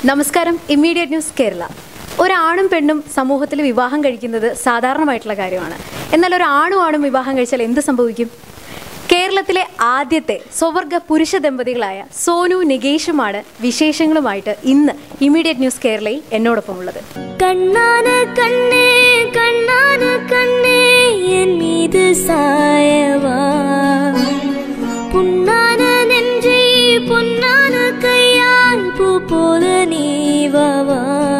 നമസ്കാരം immediate news Kerala ഒരാണും പെണ്ണും സമൂഹത്തിൽ വിവാഹം കഴിക്കുന്നത് സാധാരണമായിട്ടുള്ള കാര്യമാണ് എന്നാൽ ഒരാണും ആണും വിവാഹം കഴിച്ചാൽ എന്ത് സംഭവിക്കും കേരളത്തിലെ ആദ്യത്തെ സ്വവർഗ പുരുഷ ദമ്പതികളായ സോനു നികേഷുമാണ് വിശേഷങ്ങളുമായിട്ട് ഇന്ന് ഇമ്മീഡിയറ്റ് ന്യൂസ് കേരളയിൽ എന്നോടൊപ്പം ഉള്ളത് கண்ணான கண்ணே கண்ணான கண்ணே என் மீது சாயவா புண்ணான நெஞ்சை பொன்னான கையால் பூ போல நீவவா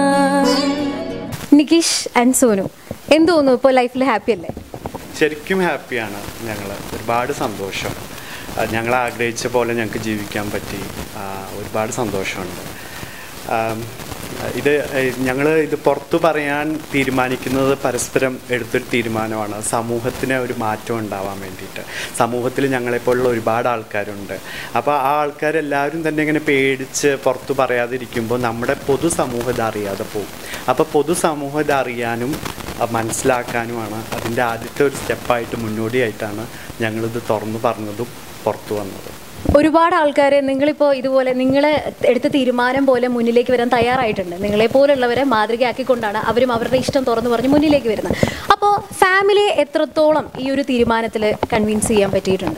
നികേഷ് ആൻഡ് സോനു എന്ത് തോന്നുന്നു ഇപ്പോൾ ലൈഫിൽ ഹാപ്പി അല്ലേ ശരിക്കും ഹാപ്പിയാണ് ഞങ്ങൾ ഒരുപാട് സന്തോഷം ആ, ഞങ്ങൾ ആഗ്രഹിച്ച പോലെ ഞങ്ങൾക്ക് ജീവിക്കാൻ പറ്റി ആ, ഒരുപാട് സന്തോഷമുണ്ട് ആം, ഇത് ഞങ്ങൾ ഇത് പുറത്തു പറയാൻ തീരുമാനിക്കുന്നത് പരസ്പരം എടുത്തൊരു തീരുമാനമാണ് സമൂഹത്തിന് ഒരു മാറ്റം ഉണ്ടാവാൻ വേണ്ടിയിട്ട് സമൂഹത്തിൽ ഞങ്ങളെപ്പോലുള്ള ഒരുപാട് ആൾക്കാരുണ്ട് അപ്പോൾ ആ ആൾക്കാരെല്ലാവരും തന്നെ ഇങ്ങനെ പേടിച്ച് പുറത്തു പറയാതിരിക്കുമ്പോൾ നമ്മുടെ പൊതുസമൂഹം ഇത് അറിയാതെ പോകും അപ്പോൾ പൊതുസമൂഹം ഇത് അറിയാനും അത് മനസ്സിലാക്കാനുമാണ് അതിൻ്റെ ആദ്യത്തെ ഒരു സ്റ്റെപ്പായിട്ട് മുന്നോടിയായിട്ടാണ് ഞങ്ങളിത് തുറന്നു പറഞ്ഞതും പുറത്തു വന്നത് ഒരുപാട് ആൾക്കാർ നിങ്ങളിപ്പോൾ ഇതുപോലെ നിങ്ങൾ എടുത്ത തീരുമാനം പോലെ മുന്നിലേക്ക് വരാൻ തയ്യാറായിട്ടുണ്ട് നിങ്ങളെ പോലുള്ളവരെ മാതൃകയാക്കിക്കൊണ്ടാണ് അവരും അവരുടെ ഇഷ്ടം തുറന്നു പറഞ്ഞ് മുന്നിലേക്ക് വരുന്നത് അപ്പോൾ ഫാമിലിയെ എത്രത്തോളം ഈ ഒരു തീരുമാനത്തിൽ കൺവിൻസ് ചെയ്യാൻ പറ്റിയിട്ടുണ്ട്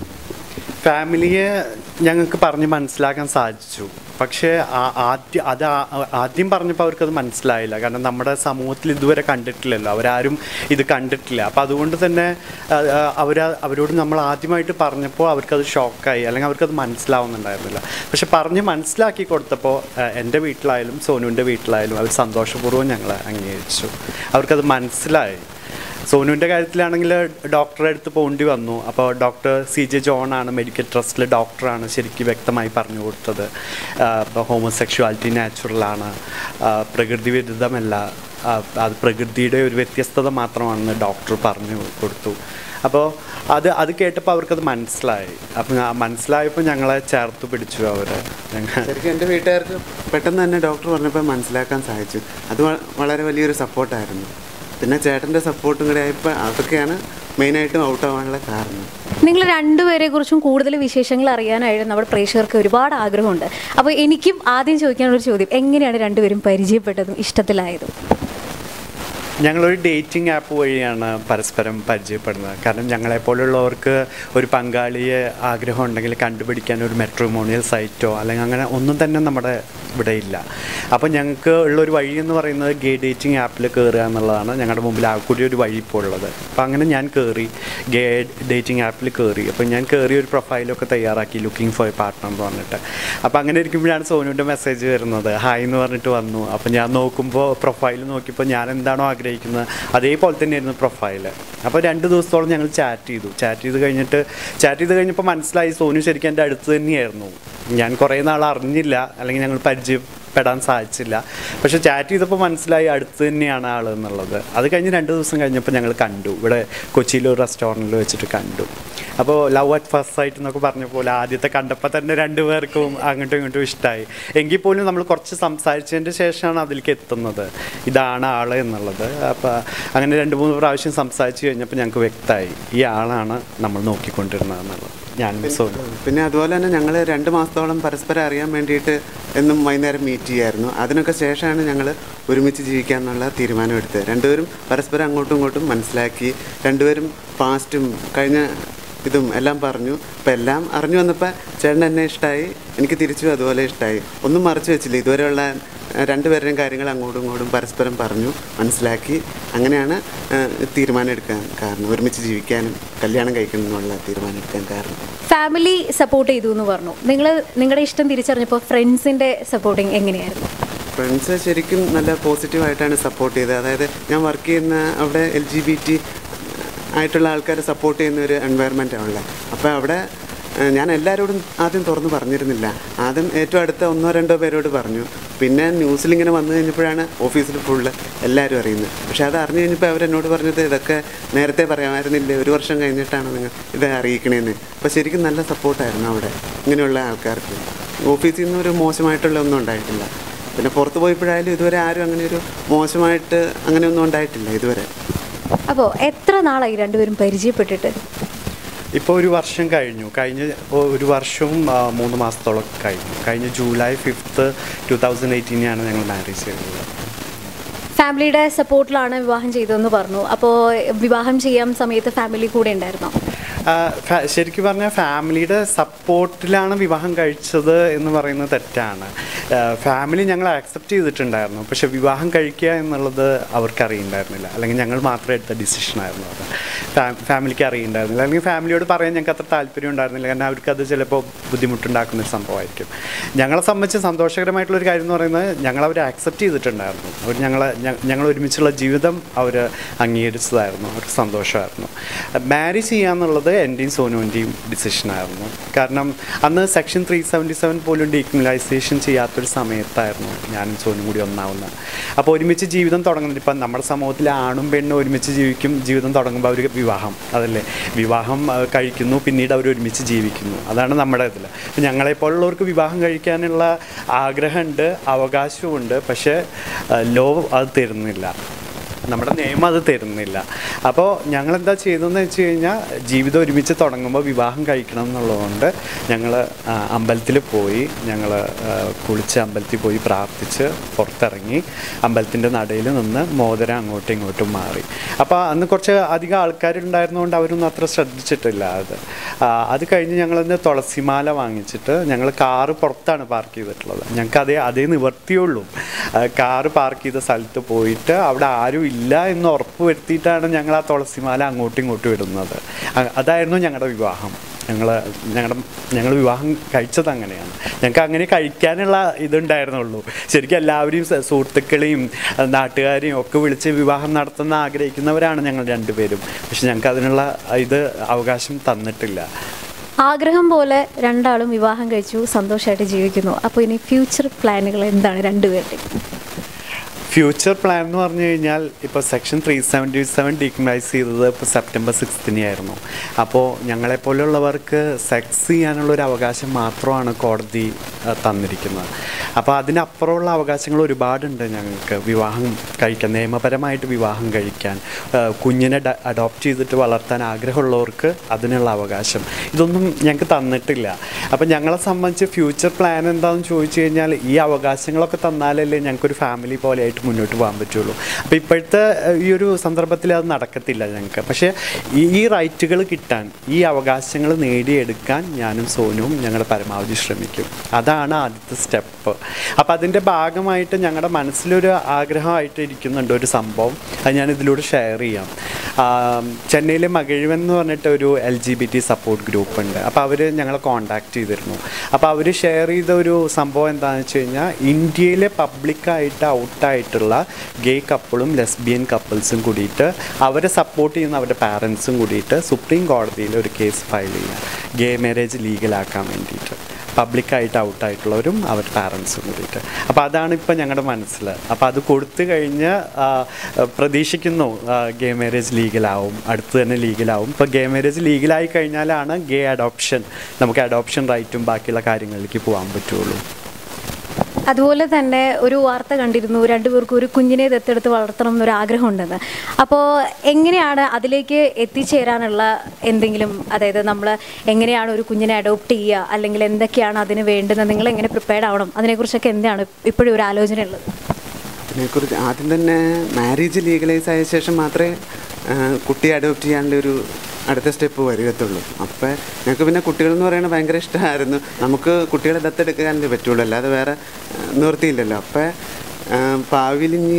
ഫാമിലിയെ ഞങ്ങൾക്ക് പറഞ്ഞ് മനസ്സിലാക്കാൻ സാധിച്ചു പക്ഷേ ആ- ആദ്യം അത് ആ- ആദ്യം പറഞ്ഞപ്പോൾ അവർക്കത് മനസ്സിലായില്ല കാരണം നമ്മുടെ സമൂഹത്തിൽ ഇതുവരെ കണ്ടിട്ടില്ലല്ലോ അവരാരും ഇത് കണ്ടിട്ടില്ല അപ്പോൾ അതുകൊണ്ട് തന്നെ അവർ അവരോട് നമ്മൾ ആദ്യമായിട്ട് പറഞ്ഞപ്പോൾ അവർക്കത് ഷോക്കായി അല്ലെങ്കിൽ അവർക്കത് മനസ്സിലാവുന്നുണ്ടായിരുന്നില്ല പക്ഷെ പറഞ്ഞ് മനസ്സിലാക്കി കൊടുത്തപ്പോൾ ആ, എൻ്റെ വീട്ടിലായാലും സോനുവിൻ്റെ വീട്ടിലായാലും അവർ സന്തോഷപൂർവ്വം ഞങ്ങൾ അംഗീകരിച്ചു അവർക്കത് മനസ്സിലായി സോനുവിൻ്റെ കാര്യത്തിലാണെങ്കിൽ ഡോക്ടറെ അടുത്ത് പോകേണ്ടി വന്നു അപ്പോൾ ഡോക്ടർ സി ജെ ജോൺ ആണ് മെഡിക്കൽ ട്രസ്റ്റിലെ ഡോക്ടറാണ് ശരിക്കും വ്യക്തമായി പറഞ്ഞു കൊടുത്തത് ഇപ്പോൾ ഹോമോസെക്ഷുവാലിറ്റി നാച്ചുറലാണ് പ്രകൃതി വിരുദ്ധമല്ല ആ, അത് പ്രകൃതിയുടെ ഒരു വ്യത്യസ്തത മാത്രമാണെന്ന് ഡോക്ടർ പറഞ്ഞു കൊടുത്തു അപ്പോൾ അത് അത് കേട്ടപ്പോൾ അവർക്കത് മനസ്സിലായി അപ്പം ആ മനസ്സിലായപ്പോൾ ഞങ്ങളെ ചേർത്ത് പിടിച്ചു അവർ ഞങ്ങൾ ശരിക്കും എൻ്റെ വീട്ടുകാർക്ക് പെട്ടെന്ന് തന്നെ ഡോക്ടർ പറഞ്ഞപ്പോൾ മനസ്സിലാക്കാൻ സാധിച്ചു അത് വ- വളരെ വലിയൊരു സപ്പോർട്ടായിരുന്നു പിന്നെ ചേട്ടൻ്റെ സപ്പോർട്ടും കൂടെ ആയപ്പോൾ അതൊക്കെയാണ് മെയിനായിട്ടും ഔട്ട് ആവാനുള്ള കാരണം നിങ്ങൾ രണ്ടുപേരെ കുറിച്ചും കൂടുതൽ വിശേഷങ്ങൾ അറിയാനായിട്ട് നമ്മുടെ പ്രേക്ഷകർക്ക് ഒരുപാട് ആഗ്രഹമുണ്ട് അപ്പോൾ എനിക്കും ആദ്യം ചോദിക്കാനുള്ള ഒരു ചോദ്യം എങ്ങനെയാണ് രണ്ടുപേരും പരിചയപ്പെട്ടതും ഇഷ്ടത്തിലായതും ഞങ്ങളൊരു ഡേറ്റിംഗ് ആപ്പ് വഴിയാണ് പരസ്പരം പരിചയപ്പെടുന്നത് കാരണം ഞങ്ങളെപ്പോലുള്ളവർക്ക് ഒരു പങ്കാളിയെ ആഗ്രഹം ഉണ്ടെങ്കിൽ കണ്ടുപിടിക്കാൻ ഒരു മെട്രോമോണിയൽ സൈറ്റോ അല്ലെങ്കിൽ അങ്ങനെ ഒന്നും തന്നെ നമ്മുടെ ഇവിടെ ഇല്ല അപ്പോൾ ഞങ്ങൾക്ക് ഉള്ളൊരു വഴി എന്ന് പറയുന്നത് ഗേ ഡേറ്റിംഗ് ആപ്പിൽ കയറുക എന്നുള്ളതാണ് ഞങ്ങളുടെ മുമ്പിൽ ആ കൂടി ഒരു വഴി ഇപ്പോൾ ഉള്ളത് അപ്പോൾ അങ്ങനെ ഞാൻ കയറി ഗേ ഡേറ്റിംഗ് ആപ്പിൽ കയറി അപ്പോൾ ഞാൻ കയറി ഒരു പ്രൊഫൈലൊക്കെ തയ്യാറാക്കി ലുക്കിംഗ് ഫോർ എ പാർട്ട്ണർ എന്ന് പറഞ്ഞിട്ട് അപ്പോൾ അങ്ങനെ ഇരിക്കുമ്പോഴാണ് സോനുവിൻ്റെ മെസ്സേജ് വരുന്നത് ഹായ് എന്ന് പറഞ്ഞിട്ട് വന്നു അപ്പോൾ ഞാൻ നോക്കുമ്പോൾ പ്രൊഫൈൽ നോക്കിയപ്പോൾ ഞാൻ എന്താണോ ആഗ്രഹിക്കുന്നത് അതേപോലെ തന്നെയായിരുന്നു പ്രൊഫൈൽ അപ്പോൾ രണ്ട് ദിവസത്തോളം ഞങ്ങൾ ചാറ്റ് ചെയ്തു ചാറ്റ് ചെയ്ത് കഴിഞ്ഞിട്ട് ചാറ്റ് ചെയ്ത് കഴിഞ്ഞപ്പോൾ മനസ്സിലായി സോനു ശരിക്കും എൻ്റെ അടുത്ത് തന്നെയായിരുന്നു ഞാൻ കുറേ നാൾ അറിഞ്ഞില്ല അല്ലെങ്കിൽ ഞങ്ങൾ പരിചയപ്പെടാൻ സാധിച്ചില്ല പക്ഷെ ചാറ്റ് ചെയ്തപ്പോൾ മനസ്സിലായി അടുത്ത് തന്നെയാണ് ആൾ എന്നുള്ളത് അത് കഴിഞ്ഞ് രണ്ട് ദിവസം കഴിഞ്ഞപ്പോൾ ഞങ്ങൾ കണ്ടു ഇവിടെ കൊച്ചിയിൽ ഒരു റെസ്റ്റോറൻറ്റിൽ വെച്ചിട്ട് കണ്ടു അപ്പോൾ ലവ് അറ്റ് ഫസ്റ്റ് സൈറ്റ് എന്നൊക്കെ പറഞ്ഞ പോലെ ആദ്യത്തെ കണ്ടപ്പോൾ തന്നെ രണ്ടുപേർക്കും അങ്ങോട്ടും ഇങ്ങോട്ടും ഇഷ്ടമായി എങ്കിൽ പോലും നമ്മൾ കുറച്ച് സംസാരിച്ചതിൻ്റെ ശേഷമാണ് അതിലേക്ക് എത്തുന്നത് ഇതാണ് ആൾ എന്നുള്ളത് അപ്പോൾ അങ്ങനെ രണ്ട് മൂന്ന് പ്രാവശ്യം സംസാരിച്ച് കഴിഞ്ഞപ്പോൾ ഞങ്ങൾക്ക് വ്യക്തമായി ഈ ആളാണ് നമ്മൾ നോക്കിക്കൊണ്ടിരുന്നത് എന്നുള്ളത് ഞാൻ സോനു പിന്നെ അതുപോലെ തന്നെ ഞങ്ങൾ രണ്ട് മാസത്തോളം പരസ്പരം അറിയാൻ വേണ്ടിയിട്ട് എന്നും വൈകുന്നേരം മീറ്റ് ചെയ്യായിരുന്നു അതിനൊക്കെ ശേഷമാണ് ഞങ്ങൾ ഒരുമിച്ച് ജീവിക്കാമെന്നുള്ള തീരുമാനമെടുത്തത് രണ്ടുപേരും പരസ്പരം അങ്ങോട്ടും ഇങ്ങോട്ടും മനസ്സിലാക്കി രണ്ടുപേരും പാസ്റ്റും കഴിഞ്ഞ ഇതും എല്ലാം പറഞ്ഞു അപ്പം എല്ലാം അറിഞ്ഞു വന്നപ്പോൾ ചേട്ടൻ എന്നെ ഇഷ്ടമായി എനിക്ക് തിരിച്ചു അതുപോലെ ഇഷ്ടമായി ഒന്നും മറച്ചു വെച്ചില്ല ഇതുവരെയുള്ള ഏഹ്, രണ്ടുപേരുടെയും കാര്യങ്ങൾ അങ്ങോട്ടും ഇങ്ങോട്ടും പരസ്പരം പറഞ്ഞു മനസ്സിലാക്കി അങ്ങനെയാണ് ഏഹ്, തീരുമാനം എടുക്കാൻ കാരണം ഒരുമിച്ച് ജീവിക്കാനും കല്യാണം കഴിക്കണം എന്നുള്ള തീരുമാനം എടുക്കാൻ കാരണം ഫാമിലി സപ്പോർട്ട് ചെയ്തു എന്ന് പറഞ്ഞു നിങ്ങൾ നിങ്ങളുടെ ഇഷ്ടം തിരിച്ചറിഞ്ഞപ്പോൾ ഫ്രണ്ട്സിൻ്റെ സപ്പോർട്ടിങ് എങ്ങനെയായിരുന്നു ഫ്രണ്ട്സ് ശരിക്കും നല്ല പോസിറ്റീവായിട്ടാണ് സപ്പോർട്ട് ചെയ്തത് അതായത് ഞാൻ വർക്ക് ചെയ്യുന്ന അവിടെ എൽ ജി ബി ടി ആയിട്ടുള്ള ആൾക്കാരെ സപ്പോർട്ട് ചെയ്യുന്ന ഒരു എൻവയറമെൻറ്റാണ് ഉള്ളത് അപ്പോൾ അവിടെ ഏഹ്, ഞാൻ എല്ലാവരോടും ആദ്യം തുറന്ന് പറഞ്ഞിരുന്നില്ല ആദ്യം ഏറ്റവും അടുത്ത ഒന്നോ രണ്ടോ പേരോട് പറഞ്ഞു പിന്നെ ന്യൂസിൽ ഇങ്ങനെ വന്നു കഴിഞ്ഞപ്പോഴാണ് ഓഫീസിൽ ഫുള്ള് എല്ലാവരും അറിയുന്നത് പക്ഷേ അത് അറിഞ്ഞു കഴിഞ്ഞപ്പോൾ അവരെന്നോട് പറഞ്ഞത് ഇതൊക്കെ നേരത്തെ പറയാമായിരുന്നില്ലേ ഒരു വർഷം കഴിഞ്ഞിട്ടാണ് നിങ്ങൾ ഇത് അറിയിക്കണേന്ന് അപ്പോൾ ശരിക്കും നല്ല സപ്പോർട്ടായിരുന്നു അവിടെ ഇങ്ങനെയുള്ള ആൾക്കാർക്ക് ഓഫീസിൽ നിന്ന് ഒരു മോശമായിട്ടുള്ള ഒന്നും ഉണ്ടായിട്ടില്ല പിന്നെ പുറത്ത് പോയപ്പോഴായാലും ഇതുവരെ ആരും അങ്ങനെ ഒരു മോശമായിട്ട് അങ്ങനെയൊന്നും ഉണ്ടായിട്ടില്ല ഇതുവരെ അപ്പോൾ എത്ര നാളായി രണ്ടുപേരും പരിചയപ്പെട്ടിട്ട് ഇപ്പോൾ ഒരു വർഷം കഴിഞ്ഞു കഴിഞ്ഞ ഒ- ഒരു വർഷവും ആ, മൂന്ന് മാസത്തോളം കഴിഞ്ഞു കഴിഞ്ഞ ജൂലൈ ഫിഫ്ത്ത് ടു തൗസൻഡ് എയ്റ്റീനാണ് ഞങ്ങൾ മാരേജ് ചെയ്തത് ഫാമിലിയുടെ സപ്പോർട്ടിലാണ് വിവാഹം ചെയ്തതെന്ന് പറഞ്ഞു അപ്പോൾ വിവാഹം ചെയ്യാൻ സമയത്ത് ഫാമിലി കൂടെ ഉണ്ടായിരുന്നോ ആ, ഫാ- ശരിക്കും പറഞ്ഞാൽ ഫാമിലിയുടെ സപ്പോർട്ടിലാണ് വിവാഹം കഴിച്ചത് എന്ന് പറയുന്നത് തെറ്റാണ് ആ, ഫാമിലി ഞങ്ങൾ ആക്സെപ്റ്റ് ചെയ്തിട്ടുണ്ടായിരുന്നു പക്ഷെ വിവാഹം കഴിക്കുക എന്നുള്ളത് അവർക്ക് അറിയുണ്ടായിരുന്നില്ല അല്ലെങ്കിൽ ഞങ്ങൾ മാത്രം എടുത്ത ഡിസിഷനായിരുന്നു അത് ഫാ- ഫാമിലിക്ക് അറിയുണ്ടായിരുന്നില്ല അല്ലെങ്കിൽ ഫാമിലിയോട് പറയാൻ ഞങ്ങൾക്ക് അത്ര താല്പര്യം ഉണ്ടായിരുന്നില്ല കാരണം അവർക്ക് അത് ചിലപ്പോൾ ബുദ്ധിമുട്ടുണ്ടാക്കുന്ന ഒരു സംഭവമായിരിക്കും ഞങ്ങളെ സംബന്ധിച്ച് സന്തോഷകരമായിട്ടുള്ളൊരു കാര്യം എന്ന് പറയുന്നത് ഞങ്ങൾ അവർ ആക്സെപ്റ്റ് ചെയ്തിട്ടുണ്ടായിരുന്നു അവർ ഞങ്ങളെ ഞ- ഞങ്ങൾ ഒരുമിച്ചുള്ള ജീവിതം അവർ അംഗീകരിച്ചതായിരുന്നു അവർക്ക് സന്തോഷമായിരുന്നു മാരേജ് ചെയ്യാന്നുള്ളത് എൻ്റെയും സോനുവിൻ്റെയും ഡിസിഷനായിരുന്നു കാരണം അന്ന് സെക്ഷൻ ത്രീ സെവൻറ്റി സെവൻ പോലും ഡീക്രിമിനലൈസേഷൻ ചെയ്യാത്തൊരു സമയത്തായിരുന്നു ഞാനും സോനും കൂടി ഒന്നാവുന്നത് അപ്പോൾ ഒരുമിച്ച് ജീവിതം തുടങ്ങുന്നത് ഇപ്പം നമ്മുടെ സമൂഹത്തിൽ ആണും പെണ്ണും ഒരുമിച്ച് ജീവിക്കും ജീവിതം തുടങ്ങുമ്പോൾ അവർ വിവാഹം അതല്ലേ വിവാഹം ആ, കഴിക്കുന്നു പിന്നീട് അവർ ഒരുമിച്ച് ജീവിക്കുന്നു അതാണ് നമ്മുടെ ഇതിൽ ഞങ്ങളെപ്പോലുള്ളവർക്ക് വിവാഹം കഴിക്കാനുള്ള ആഗ്രഹമുണ്ട് അവകാശമുണ്ട് പക്ഷേ ലോ അത് തരുന്നില്ല നമ്മുടെ നിയമം അത് തരുന്നില്ല അപ്പോൾ ഞങ്ങൾ എന്താ ചെയ്തതെന്ന് വെച്ച് കഴിഞ്ഞാൽ ജീവിതം ഒരുമിച്ച് തുടങ്ങുമ്പോൾ വിവാഹം കഴിക്കണം എന്നുള്ളതുകൊണ്ട് ഞങ്ങൾ അമ്പലത്തിൽ പോയി ഞങ്ങൾ കുളിച്ച് അമ്പലത്തിൽ പോയി പ്രാർത്ഥിച്ച് പുറത്തിറങ്ങി അമ്പലത്തിൻ്റെ നടയിൽ നിന്ന് മോതിരം അങ്ങോട്ടും ഇങ്ങോട്ടും മാറി അപ്പോൾ അന്ന് കുറച്ച് അധികം ആൾക്കാരുണ്ടായിരുന്നതുകൊണ്ട് അവരൊന്നും അത്ര ശ്രദ്ധിച്ചിട്ടില്ല അത് ആ, അത് കഴിഞ്ഞ് ഞങ്ങളിന്ന് തുളസിമാല വാങ്ങിച്ചിട്ട് ഞങ്ങൾ കാറ് പുറത്താണ് പാർക്ക് ചെയ്തിട്ടുള്ളത് ഞങ്ങൾക്ക് അതേ അതേ നിവർത്തിയുള്ളൂ ആ, കാറ് പാർക്ക് ചെയ്ത സ്ഥലത്ത് പോയിട്ട് അവിടെ ആരും ഇല്ല എന്ന് ഉറപ്പ് വരുത്തിയിട്ടാണ് ഞങ്ങൾ ആ തുളസിമാല അങ്ങോട്ടും ഇങ്ങോട്ടും ഇടുന്നത് അ- അതായിരുന്നു ഞങ്ങളുടെ വിവാഹം ഞങ്ങൾ ഞങ്ങളുടെ ഞങ്ങൾ വിവാഹം കഴിച്ചത് അങ്ങനെയാണ് ഞങ്ങൾക്ക് അങ്ങനെ കഴിക്കാനുള്ള ഇതുണ്ടായിരുന്നുള്ളൂ ശരിക്കും എല്ലാവരെയും സ- സുഹൃത്തുക്കളെയും അഹ് നാട്ടുകാരെയും ഒക്കെ വിളിച്ച് വിവാഹം നടത്തുന്ന ആഗ്രഹിക്കുന്നവരാണ് ഞങ്ങൾ രണ്ടുപേരും പക്ഷെ ഞങ്ങൾക്ക് അതിനുള്ള ഇത് അവകാശം തന്നിട്ടില്ല ആഗ്രഹം പോലെ രണ്ടാളും വിവാഹം കഴിച്ചു സന്തോഷമായിട്ട് ജീവിക്കുന്നു അപ്പോൾ ഇനി ഫ്യൂച്ചർ പ്ലാനുകൾ എന്താണ് രണ്ടുപേരുടെയും ഫ്യൂച്ചർ പ്ലാൻ എന്ന് പറഞ്ഞു കഴിഞ്ഞാൽ ഇപ്പോൾ section three seventy seven decriminalise ചെയ്തത് ഇപ്പോൾ സെപ്റ്റംബർ സിക്സ്തിനെ ആയിരുന്നു അപ്പോൾ ഞങ്ങളെപ്പോലുള്ളവർക്ക് സെക്സ് ചെയ്യാനുള്ള ഒരു അവകാശം മാത്രമാണ് കോടതി ആ, തന്നിരിക്കുന്നത് അപ്പോൾ അതിനപ്പുറമുള്ള അവകാശങ്ങൾ ഒരുപാടുണ്ട് ഞങ്ങൾക്ക് വിവാഹം കഴിക്കാൻ നിയമപരമായിട്ട് വിവാഹം കഴിക്കാൻ ആ, കുഞ്ഞിനെ അഡോപ്റ്റ് ചെയ്തിട്ട് വളർത്താൻ ആഗ്രഹമുള്ളവർക്ക് അതിനുള്ള അവകാശം ഇതൊന്നും ഞങ്ങൾക്ക് തന്നിട്ടില്ല അപ്പം ഞങ്ങളെ സംബന്ധിച്ച് ഫ്യൂച്ചർ പ്ലാൻ എന്താണെന്ന് ചോദിച്ചു കഴിഞ്ഞാൽ ഈ അവകാശങ്ങളൊക്കെ തന്നാലല്ലേ ഞങ്ങൾക്കൊരു ഫാമിലി പോലെ ആയിട്ട് മുന്നോട്ട് പോകാൻ പറ്റുള്ളൂ അപ്പോൾ ഇപ്പോഴത്തെ ഏഹ്, ഈ ഒരു സന്ദർഭത്തിൽ അത് നടക്കത്തില്ല ഞങ്ങൾക്ക് പക്ഷേ ഈ ഈ റൈറ്റുകൾ കിട്ടാൻ ഈ അവകാശങ്ങൾ നേടിയെടുക്കാൻ ഞാനും സോനുവും ഞങ്ങളുടെ പരമാവധി ശ്രമിക്കും അതാണ് ആദ്യത്തെ സ്റ്റെപ്പ് അപ്പോൾ അതിൻ്റെ ഭാഗമായിട്ട് ഞങ്ങളുടെ മനസ്സിലൊരു ആഗ്രഹമായിട്ട് ഇരിക്കുന്നുണ്ട് ഒരു സംഭവം അത് ഞാൻ ഇതിലൂടെ ഷെയർ ചെയ്യാം ആ, ചെന്നൈയിലെ മകിഴ്വൻ എന്ന് പറഞ്ഞിട്ട് ഒരു L G B T support group ഉണ്ട് അപ്പോൾ അവർ ഞങ്ങളെ കോണ്ടാക്ട് ചെയ്തിരുന്നു അപ്പോൾ അവർ ഷെയർ ചെയ്ത ഒരു സംഭവം എന്താണെന്ന് വെച്ച് കഴിഞ്ഞാൽ ഇന്ത്യയിലെ പബ്ലിക്കായിട്ട് ഔട്ടായിട്ടുള്ള ഗേ കപ്പിളും ലെസ്ബിയൻ കപ്പിൾസും കൂടിയിട്ട് അവരെ സപ്പോർട്ട് ചെയ്യുന്ന അവരുടെ പാരൻസും കൂടിയിട്ട് സുപ്രീം കോടതിയിൽ ഒരു കേസ് ഫയൽ ചെയ്യാം ഗേ മാരേജ് ലീഗലാക്കാൻ വേണ്ടിയിട്ട് പബ്ലിക്കായിട്ട് ഔട്ടായിട്ടുള്ളവരും അവരുടെ പാരൻസും കൂടിയിട്ട് അപ്പോൾ അതാണ് ഇപ്പം ഞങ്ങളുടെ മനസ്സിൽ അപ്പോൾ അത് കൊടുത്തു കഴിഞ്ഞ് ആ, പ്രതീക്ഷിക്കുന്നു ഗേ മാരേജ് ലീഗലാവും അടുത്ത് തന്നെ ലീഗലാവും ഇപ്പോൾ ഗേ മാരേജ് ലീഗലായി കഴിഞ്ഞാലാണ് ഗേ അഡോപ്ഷൻ നമുക്ക് അഡോപ്ഷൻ റൈറ്റും ബാക്കിയുള്ള കാര്യങ്ങളിലേക്ക് പോകാൻ പറ്റുള്ളൂ അതുപോലെ തന്നെ ഒരു വാർത്ത കണ്ടിരുന്നു രണ്ടുപേർക്കും ഒരു കുഞ്ഞിനെ ദത്തെടുത്ത് വളർത്തണം എന്നൊരു ആഗ്രഹം ഉണ്ടെന്ന് അപ്പോൾ എങ്ങനെയാണ് അതിലേക്ക് എത്തിച്ചേരാനുള്ള എന്തെങ്കിലും അതായത് നമ്മൾ എങ്ങനെയാണ് ഒരു കുഞ്ഞിനെ അഡോപ്റ്റ് ചെയ്യുക അല്ലെങ്കിൽ എന്തൊക്കെയാണ് അതിന് വേണ്ടുന്നത് നിങ്ങൾ എങ്ങനെ പ്രിപ്പയർഡ് ആവണം അതിനെക്കുറിച്ചൊക്കെ എന്താണ് ഇപ്പോഴും ഒരു ആലോചന ഉള്ളത് അതിനെക്കുറിച്ച് ആദ്യം തന്നെ മാരേജ് ലീഗലൈസ് ആയ ശേഷം മാത്രമേ ആ, കുട്ടിയെ അഡോപ്റ്റ് ചെയ്യാനുള്ള ഒരു അടുത്ത സ്റ്റെപ്പ് വരികത്തുള്ളൂ അപ്പം ഞങ്ങൾക്ക് പിന്നെ കുട്ടികൾ എന്ന് പറയുന്നത് ഭയങ്കര ഇഷ്ടമായിരുന്നു നമുക്ക് കുട്ടികളെ ദത്തെടുക്കാനല്ലേ പറ്റുള്ളൂ അല്ലാതെ വേറെ ആ, നിവൃത്തിയില്ലല്ലോ അപ്പം ഭാവിയിൽ ഇനി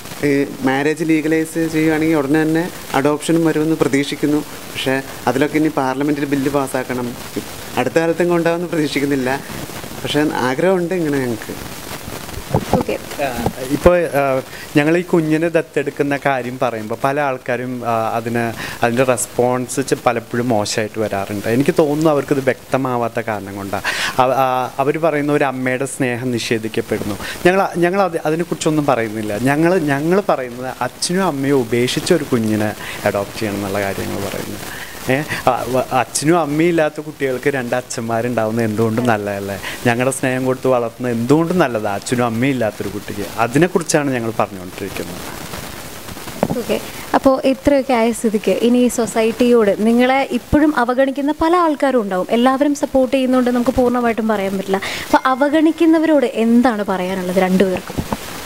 മാരേജ് ലീഗലൈസ് ചെയ്യുകയാണെങ്കിൽ ഉടനെ തന്നെ അഡോപ്ഷനും വരുമെന്ന് പ്രതീക്ഷിക്കുന്നു പക്ഷേ അതിലൊക്കെ ഇനി പാർലമെൻറ്റിൽ ബില്ല് പാസ്സാക്കണം അടുത്ത കാലത്തും ഉണ്ടാവുമെന്ന് പ്രതീക്ഷിക്കുന്നില്ല പക്ഷേ ആഗ്രഹമുണ്ട് ഇങ്ങനെ ഞങ്ങൾക്ക് ഓക്കെ ഇപ്പോൾ ഞങ്ങൾ ഈ കുഞ്ഞിനെ ദത്തെടുക്കുന്ന കാര്യം പറയുമ്പോൾ പല ആൾക്കാരും ആ, അതിന് അതിൻ്റെ റെസ്പോൺസ് പലപ്പോഴും മോശമായിട്ട് വരാറുണ്ട് എനിക്ക് തോന്നുന്നു അവർക്കിത് വ്യക്തമാവാത്ത കാരണം കൊണ്ടാണ് അവർ പറയുന്ന ഒരു അമ്മയുടെ സ്നേഹം നിഷേധിക്കപ്പെടുന്നു ഞങ്ങൾ ഞങ്ങൾ അത് അതിനെക്കുറിച്ചൊന്നും പറയുന്നില്ല ഞങ്ങൾ ഞങ്ങൾ പറയുന്നത് അച്ഛനും അമ്മയും ഉപേക്ഷിച്ച ഒരു കുഞ്ഞിനെ അഡോപ്റ്റ് ചെയ്യണം എന്നുള്ള കാര്യങ്ങൾ പറയുന്നു ഏ, ആ, വ- അച്ഛനും അമ്മയും ഇല്ലാത്ത കുട്ടികൾക്ക് രണ്ട് അച്ഛന്മാരുണ്ടാവുന്നത് എന്തുകൊണ്ടും നല്ലതല്ലേ ഞങ്ങളുടെ സ്നേഹം കൊടുത്ത് വളർത്തുന്നത് എന്തുകൊണ്ടും നല്ലതാണ് അച്ഛനും അമ്മയും ഇല്ലാത്തൊരു കുട്ടിക്ക് അതിനെക്കുറിച്ചാണ് ഞങ്ങൾ പറഞ്ഞുകൊണ്ടിരിക്കുന്നത് ഓക്കെ അപ്പോൾ ഇത്രയൊക്കെ ആയ സ്ഥിതിക്ക് ഇനി ഈ സൊസൈറ്റിയോട് നിങ്ങളെ ഇപ്പോഴും അവഗണിക്കുന്ന പല ആൾക്കാരും ഉണ്ടാവും എല്ലാവരും സപ്പോർട്ട് ചെയ്യുന്നുണ്ട് നമുക്ക് പൂർണ്ണമായിട്ടും പറയാൻ പറ്റില്ല അപ്പോൾ അവഗണിക്കുന്നവരോട് എന്താണ് പറയാനുള്ളത് രണ്ടുപേർക്കും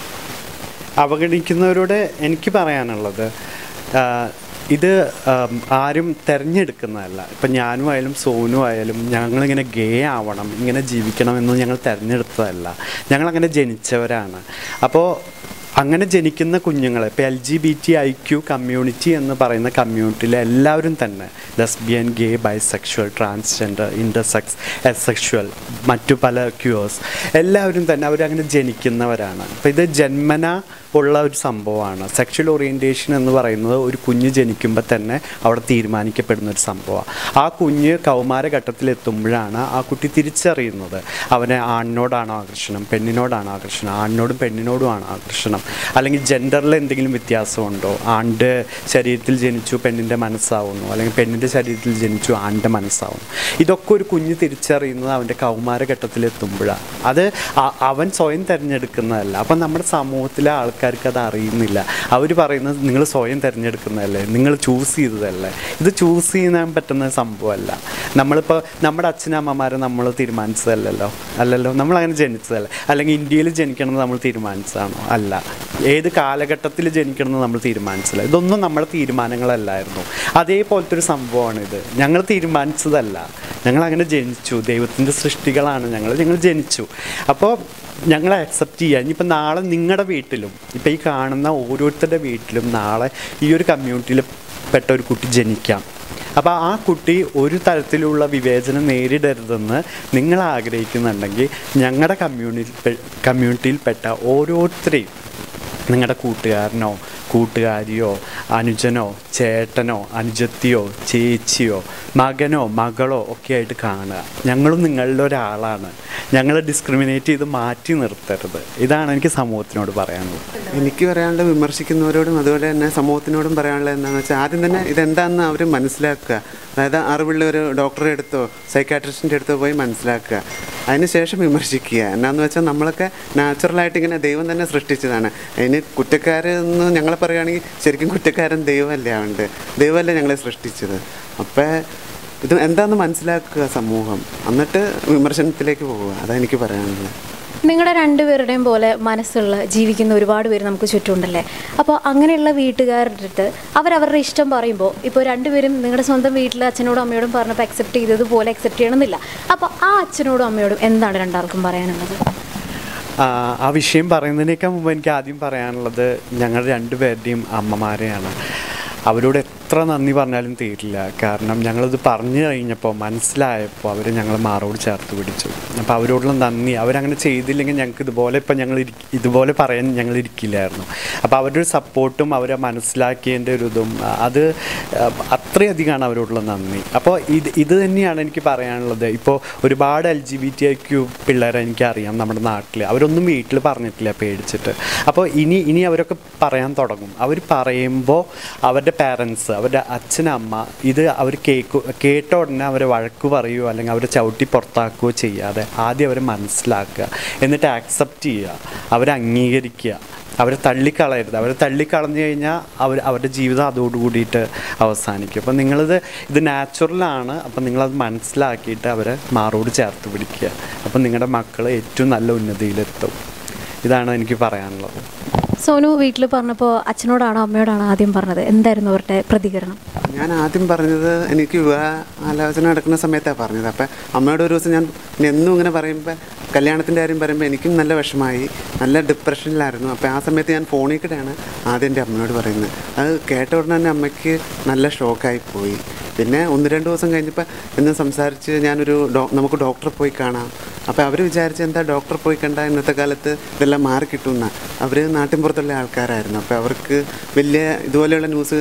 അവഗണിക്കുന്നവരോട് എനിക്ക് പറയാനുള്ളത് ആ, ഇത് ആം, ആരും തിരഞ്ഞെടുക്കുന്നതല്ല ഇപ്പം ഞാനും ആയാലും സോനു ആയാലും ഞങ്ങളിങ്ങനെ ഗേ ആവണം ഇങ്ങനെ ജീവിക്കണം എന്ന് ഞങ്ങൾ തിരഞ്ഞെടുത്തതല്ല ഞങ്ങളങ്ങനെ ജനിച്ചവരാണ് അപ്പോൾ അങ്ങനെ ജനിക്കുന്ന കുഞ്ഞുങ്ങളെ ഇപ്പോൾ L G B T I Q community എന്ന് പറയുന്ന കമ്മ്യൂണിറ്റിയിലെ എല്ലാവരും തന്നെ lesbian gay bisexual transgender intersex asexual മറ്റു പല ക്യൂവേഴ്സ് എല്ലാവരും തന്നെ അവരങ്ങനെ ജനിക്കുന്നവരാണ് അപ്പോൾ ഇത് ജന്മന ഉള്ള ഒരു സംഭവമാണ് സെക്ഷൽ ഓറിയൻറ്റേഷൻ എന്ന് പറയുന്നത് ഒരു കുഞ്ഞ് ജനിക്കുമ്പോൾ തന്നെ അവിടെ തീരുമാനിക്കപ്പെടുന്ന ഒരു സംഭവമാണ് ആ കുഞ്ഞ് കൗമാരഘട്ടത്തിലെത്തുമ്പോഴാണ് ആ കുട്ടി തിരിച്ചറിയുന്നത് അവനെ ആണിനോടാണോ ആകർഷണം പെണ്ണിനോടാണോ ആകർഷണം ആണിനോടും പെണ്ണിനോടുമാണ് ആകർഷണം അല്ലെങ്കിൽ ജെൻഡറിൽ എന്തെങ്കിലും വ്യത്യാസമുണ്ടോ ആണിൻ്റെ ശരീരത്തിൽ ജനിച്ചു പെണ്ണിൻ്റെ മനസ്സാവുന്നു അല്ലെങ്കിൽ പെണ്ണിൻ്റെ ശരീരത്തിൽ ജനിച്ചു ആണിൻ്റെ മനസ്സാവുന്നു ഇതൊക്കെ ഒരു കുഞ്ഞ് തിരിച്ചറിയുന്നത് അവൻ്റെ കൗമാരഘട്ടത്തിലെത്തുമ്പോഴാണ് അത് അ- അവൻ സ്വയം തിരഞ്ഞെടുക്കുന്നതല്ല അപ്പം നമ്മുടെ സമൂഹത്തിലെ ആൾക്കാർക്ക് അത് അറിയുന്നില്ല അവർ പറയുന്നത് നിങ്ങൾ സ്വയം തിരഞ്ഞെടുക്കുന്നതല്ലേ നിങ്ങൾ ചൂസ് ചെയ്തതല്ലേ ഇത് ചൂസ് ചെയ്യാൻ പറ്റുന്ന സംഭവമല്ല നമ്മളിപ്പോൾ നമ്മുടെ അച്ഛനമ്മമാരെ നമ്മൾ തീരുമാനിച്ചതല്ലല്ലോ അല്ലല്ലോ നമ്മൾ അങ്ങനെ ജനിച്ചതല്ല അല്ലെങ്കിൽ ഇന്ത്യയിൽ ജനിക്കണം എന്ന് നമ്മൾ തീരുമാനിച്ചതാണോ അല്ല ഏത് കാലഘട്ടത്തിൽ ജനിക്കണം എന്ന് നമ്മൾ തീരുമാനിച്ചതല്ല ഇതൊന്നും നമ്മുടെ തീരുമാനങ്ങളല്ലായിരുന്നു അതേപോലത്തെ ഒരു സംഭവമാണ് ഇത് ഞങ്ങൾ തീരുമാനിച്ചതല്ല ഞങ്ങൾ അങ്ങനെ ജനിച്ചു ദൈവത്തിൻ്റെ സൃഷ്ടികളാണ് ഞങ്ങൾ ഞങ്ങൾ ജനിച്ചു അപ്പോൾ ഞങ്ങളെ അക്സെപ്റ്റ് ചെയ്യുക ഇനിയിപ്പോൾ നാളെ നിങ്ങളുടെ വീട്ടിലും ഇപ്പോൾ ഈ കാണുന്ന ഓരോരുത്തരുടെ വീട്ടിലും നാളെ ഈ ഒരു കമ്മ്യൂണിറ്റിയിൽ പെട്ട ഒരു കുട്ടി ജനിക്കാം അപ്പോൾ ആ കുട്ടി ഒരു തരത്തിലുള്ള വിവേചനം നേരിടരുതെന്ന് നിങ്ങൾ ആഗ്രഹിക്കുന്നുണ്ടെങ്കിൽ ഞങ്ങളുടെ കമ്മ്യൂണിറ്റി കമ്മ്യൂണിറ്റിയിൽപ്പെട്ട ഓരോരുത്തരെയും നിങ്ങളുടെ കൂട്ടുകാരനോ കൂട്ടുകാരിയോ അനുജനോ ചേട്ടനോ അനുജത്തിയോ ചേച്ചിയോ മകനോ മകളോ ഒക്കെ ആയിട്ട് കാണുക ഞങ്ങളും നിങ്ങളുടെ ഒരാളാണ് ഞങ്ങൾ ഡിസ്ക്രിമിനേറ്റ് ചെയ്ത് മാറ്റി നിർത്തരുത് ഇതാണ് എനിക്ക് സമൂഹത്തിനോട് പറയാനുള്ളത് എനിക്ക് പറയാനുള്ളത് വിമർശിക്കുന്നവരോടും അതുപോലെ തന്നെ സമൂഹത്തിനോടും പറയാനുള്ളത് എന്താണെന്ന് വെച്ചാൽ ആദ്യം തന്നെ ഇതെന്താണെന്ന് അവർ മനസ്സിലാക്കുക അതായത് അറിവുള്ള ഒരു ഡോക്ടറെ അടുത്തോ സൈക്കാട്രിസ്റ്റിൻ്റെ അടുത്തോ പോയി മനസ്സിലാക്കുക അതിനുശേഷം വിമർശിക്കുക എന്നാന്ന് വെച്ചാൽ നമ്മളൊക്കെ നാച്ചുറലായിട്ട് ഇങ്ങനെ ദൈവം തന്നെ സൃഷ്ടിച്ചതാണ് അതിന് കുറ്റക്കാരെന്ന് ഞങ്ങളെ പറയുകയാണെങ്കിൽ ശരിക്കും കുറ്റക്കാരൻ ദൈവമല്ലേ ഉണ്ട് ദൈവമല്ലേ ഞങ്ങളെ സൃഷ്ടിച്ചത് അപ്പോൾ ഇത് എന്താണെന്ന് മനസ്സിലാക്കുക സമൂഹം എന്നിട്ട് വിമർശനത്തിലേക്ക് പോവുക അതാണ് എനിക്ക് പറയാനുള്ളത് നിങ്ങളുടെ രണ്ടുപേരുടെയും പോലെ മനസ്സുള്ള ജീവിക്കുന്ന ഒരുപാട് പേര് നമുക്ക് ചുറ്റുമുണ്ടല്ലേ അപ്പോൾ അങ്ങനെയുള്ള വീട്ടുകാരുടെ അടുത്ത് അവരവരുടെ ഇഷ്ടം പറയുമ്പോൾ ഇപ്പോൾ രണ്ടുപേരും നിങ്ങളുടെ സ്വന്തം വീട്ടിൽ അച്ഛനോടും അമ്മയോടും പറഞ്ഞപ്പോൾ അക്സെപ്റ്റ് ചെയ്തതുപോലെ അക്സെപ്റ്റ് ചെയ്യണമെന്നില്ല അപ്പോൾ ആ അച്ഛനോടും അമ്മയോടും എന്താണ് രണ്ടാൾക്കും പറയാനുള്ളത് ആ, ആ വിഷയം പറയുന്നതിനേക്കാൾ മുമ്പ് എനിക്ക് ആദ്യം പറയാനുള്ളത് ഞങ്ങൾ രണ്ടുപേരുടെയും അമ്മമാരെയാണ് അവരോട് എത്ര നന്ദി പറഞ്ഞാലും തീരില്ല കാരണം ഞങ്ങളിത് പറഞ്ഞു കഴിഞ്ഞപ്പോൾ മനസ്സിലായപ്പോൾ അവർ ഞങ്ങൾ മാറോട് ചേർത്ത് പിടിച്ചു അപ്പോൾ അവരോടുള്ള നന്ദി അവരങ്ങനെ ചെയ്തില്ലെങ്കിൽ ഞങ്ങൾക്ക് ഇതുപോലെ ഇപ്പം ഞങ്ങൾ ഇരിക്ക- ഇതുപോലെ പറയാൻ ഞങ്ങൾ ഇരിക്കില്ലായിരുന്നു അപ്പോൾ അവരുടെ ഒരു സപ്പോർട്ടും അവരെ മനസ്സിലാക്കിയതിൻ്റെ ഒരു ഇതും ആ, അത് ആ, അത്രയധികമാണ് അവരോടുള്ള നന്ദി അപ്പോൾ ഇത് ഇത് തന്നെയാണ് എനിക്ക് പറയാനുള്ളത് ഇപ്പോൾ ഒരുപാട് L G B T I Q പിള്ളേരെ എനിക്കറിയാം നമ്മുടെ നാട്ടിൽ അവരൊന്നും വീട്ടിൽ പറഞ്ഞിട്ടില്ല പേടിച്ചിട്ട് അപ്പോൾ ഇനി ഇനി അവരൊക്കെ പറയാൻ തുടങ്ങും അവർ പറയുമ്പോൾ അവരുടെ പാരൻസ് അവരുടെ അച്ഛനമ്മ ഇത് അവർ കേൾക്കു കേട്ട ഉടനെ അവരെ വഴക്ക് പറയുകയോ അല്ലെങ്കിൽ അവരെ ചവിട്ടി പുറത്താക്കുകയോ ചെയ്യാതെ ആദ്യം അവരെ മനസ്സിലാക്കുക എന്നിട്ട് ആക്സെപ്റ്റ് ചെയ്യുക അവരെ അംഗീകരിക്കുക അവരെ തള്ളിക്കളയരുത് അവരെ തള്ളിക്കളഞ്ഞു കഴിഞ്ഞാൽ അവർ അവരുടെ ജീവിതം അതോടുകൂടിയിട്ട് അവസാനിക്കും അപ്പം നിങ്ങളിത് ഇത് നാച്ചുറലാണ് അപ്പം നിങ്ങളത് മനസ്സിലാക്കിയിട്ട് അവരെ മാറോട് ചേർത്ത് പിടിക്കുക അപ്പം നിങ്ങളുടെ മക്കൾ ഏറ്റവും നല്ല ഉന്നതിയിലെത്തും ഇതാണ് എനിക്ക് പറയാനുള്ളത് സോനു വീട്ടിൽ പറഞ്ഞപ്പോൾ അച്ഛനോടാണോ അമ്മയോടാണോ ആദ്യം പറഞ്ഞത് എന്തായിരുന്നു അവരുടെ പ്രതികരണം ഞാൻ ആദ്യം പറഞ്ഞത് എനിക്ക് വിവാഹ ആലോചന നടക്കുന്ന സമയത്താണ് പറഞ്ഞത് അപ്പം അമ്മയോട് ഒരു ദിവസം ഞാൻ ഇനി എന്നും ഇങ്ങനെ പറയുമ്പോൾ കല്യാണത്തിൻ്റെ കാര്യം പറയുമ്പോൾ എനിക്കും നല്ല വിഷമായി നല്ല ഡിപ്രഷനിലായിരുന്നു അപ്പോൾ ആ സമയത്ത് ഞാൻ ഫോണിൽ കൂടെയാണ് ആദ്യം എൻ്റെ അമ്മയോട് പറയുന്നത് അത് കേട്ട ഉടനെ തന്നെ അമ്മയ്ക്ക് നല്ല ഷോക്കായി പോയി പിന്നെ ഒന്ന് രണ്ട് ദിവസം കഴിഞ്ഞപ്പോൾ ഇന്ന് സംസാരിച്ച് ഞാനൊരു ഡോ നമുക്ക് ഡോക്ടറെ പോയി കാണാം അപ്പോൾ അവർ വിചാരിച്ച് എന്താ ഡോക്ടറെ പോയി കണ്ട ഇന്നത്തെ കാലത്ത് ഇതെല്ലാം മാറി കിട്ടുമെന്ന അവർ നാട്ടിൻപുറത്തുള്ള ആൾക്കാരായിരുന്നു അപ്പോൾ അവർക്ക് വലിയ ഇതുപോലെയുള്ള ന്യൂസ്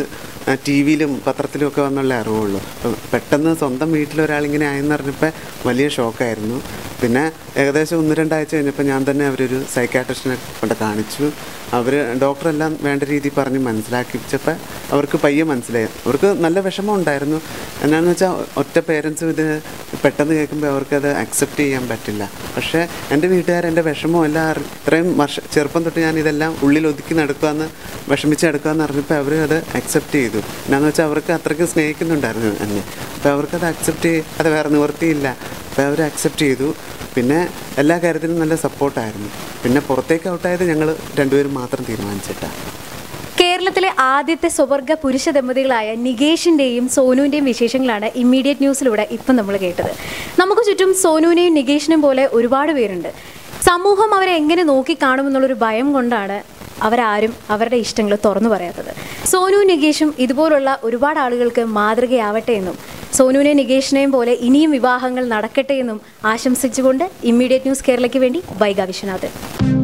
ടി വിയിലും പത്രത്തിലും ഒക്കെ വന്നുള്ള അറിവുള്ളൂ അപ്പം പെട്ടെന്ന് സ്വന്തം വീട്ടിലൊരാളിങ്ങനെ ആയെന്ന് പറഞ്ഞപ്പോൾ വലിയ ഷോക്കായിരുന്നു പിന്നെ ഏകദേശം ഒന്ന് രണ്ടാഴ്ച കഴിഞ്ഞപ്പോൾ ഞാൻ തന്നെ അവരൊരു സൈക്കാട്രിസ്റ്റിനെ കൊണ്ട് കാണിച്ചു അവർ ഡോക്ടറെല്ലാം വേണ്ട രീതിയിൽ പറഞ്ഞ് മനസ്സിലാക്കിച്ചപ്പോൾ അവർക്ക് പയ്യെ മനസ്സിലായി അവർക്ക് നല്ല വിഷമം ഉണ്ടായിരുന്നു എന്നാന്ന് വെച്ചാൽ ഒറ്റ പേരൻസും ഇത് പെട്ടെന്ന് കേൾക്കുമ്പോൾ അവർക്കത് അക്സെപ്റ്റ് ചെയ്യാൻ പറ്റില്ല പക്ഷേ എൻ്റെ വീട്ടുകാർ എൻ്റെ വിഷമം എല്ലാം അറി- ഇത്രയും വർഷ ചെറുപ്പം തൊട്ട് ഞാൻ ഇതെല്ലാം ഉള്ളിൽ ഒതുക്കി നടക്കുമെന്ന് വിഷമിച്ച് നടക്കുമെന്ന് അറിഞ്ഞപ്പോൾ അവർ അത് അക്സെപ്റ്റ് ചെയ്തു എന്നാന്ന് വെച്ചാൽ അവർക്ക് അത്രയ്ക്ക് സ്നേഹിക്കുന്നുണ്ടായിരുന്നു എന്നെ അപ്പോൾ അവർക്കത് അക്സെപ്റ്റ് അത് വേറെ നിവർത്തിയില്ല അപ്പോൾ അവർ അക്സെപ്റ്റ് ചെയ്തു പിന്നെ എല്ലാ കാര്യത്തിലും നല്ല സപ്പോർട്ടായിരുന്നു പിന്നെ പുറത്തേക്ക് ഔട്ടായത് ഞങ്ങൾ രണ്ടുപേരും മാത്രം തീരുമാനിച്ചിട്ടാണ് കേരളത്തിലെ ആദ്യത്തെ സ്വവർഗ പുരുഷ ദമ്പതികളായ നികേഷിന്റെയും സോനുവിന്റെയും വിശേഷങ്ങളാണ് ഇമ്മീഡിയറ്റ് ന്യൂസിലൂടെ ഇപ്പം നമ്മൾ കേട്ടത് നമുക്ക് ചുറ്റും സോനുവിനെയും നികേഷിനെയും പോലെ ഒരുപാട് പേരുണ്ട് സമൂഹം അവരെ എങ്ങനെ നോക്കിക്കാണുമെന്നുള്ളൊരു ഭയം കൊണ്ടാണ് അവരാരും അവരുടെ ഇഷ്ടങ്ങൾ തുറന്നു പറയാത്തത് സോനു നികേഷും ഇതുപോലുള്ള ഒരുപാട് ആളുകൾക്ക് മാതൃകയാവട്ടെ എന്നും സോനുവിനെയും നികേഷിനെയും പോലെ ഇനിയും വിവാഹങ്ങൾ നടക്കട്ടെ എന്നും ആശംസിച്ചുകൊണ്ട് ഇമ്മീഡിയറ്റ് ന്യൂസ് കേരളയ്ക്ക് വേണ്ടി വൈഗ വിശ്വനാഥൻ